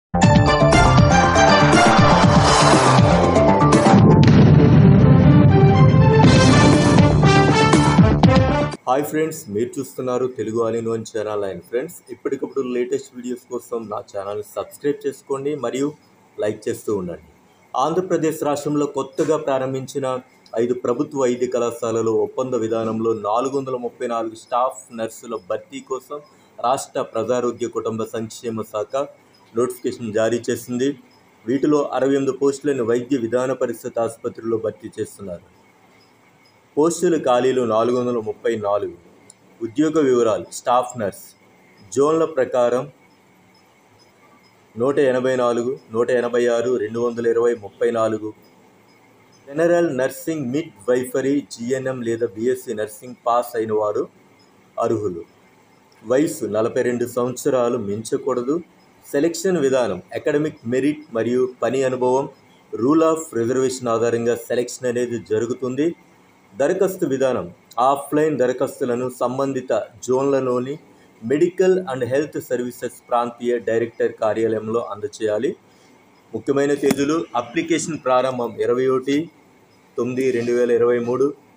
hi friends మీరు చూస్తున్నారు Telugu all in one channel and friends ఇప్పటికప్పుడు లేటెస్ట్ వీడియోస్ కోసం నా ఛానల్ని సబ్స్క్రైబ్ చేసుకోండి మరియు లైక్ చేస్తూ ఉండండి ఆంధ్రప్రదేశ్ రాష్ట్రంలో కొత్తగా ప్రారంభించిన ఐదు ప్రభుత్వ వైద్య కళాశాలలో ఒప్పంద విధానంలో నాలుగు వందల ముప్పై నాలుగు స్టాఫ్ నర్సుల భర్తీ కోసం రాష్ట్ర ప్రజారోగ్య కుటుంబ సంక్షేమ శాఖ నోటిఫికేషన్ జారీ చేసింది వీటిలో అరవై ఎనిమిది పోస్టులను వైద్య విధాన పరిషత్ ఆసుపత్రిలో భర్తీ చేస్తున్నారు పోస్టుల ఖాళీలు నాలుగు వందల ముప్పై నాలుగు ఉద్యోగ వివరాలు స్టాఫ్ నర్స్ జోన్ల ప్రకారం నూట ఎనభై నాలుగు నూట ఎనభై ఆరు రెండు వందల ఇరవై ముప్పై నాలుగు general nursing midwifery GNM లేదా బిఎస్సి నర్సింగ్ పాస్ అయిన వారు అర్హులు వయసు నలభై రెండు సంవత్సరాలు మించకూడదు సెలక్షన్ విధానం అకాడమిక్ మెరిట్ మరియు పని అనుభవం రూల్ ఆఫ్ రిజర్వేషన్ ఆధారంగా సెలక్షన్ అనేది జరుగుతుంది దరఖాస్తు విధానం ఆఫ్లైన్ దరఖాస్తులను సంబంధిత జోన్లలోని మెడికల్ అండ్ హెల్త్ సర్వీసెస్ ప్రాంతీయ డైరెక్టర్ కార్యాలయంలో అందచేయాలి ముఖ్యమైన తేదీలు అప్లికేషన్ ప్రారంభం ఇరవై ఒకటి తొమ్మిది రెండు వేల ఇరవై మూడు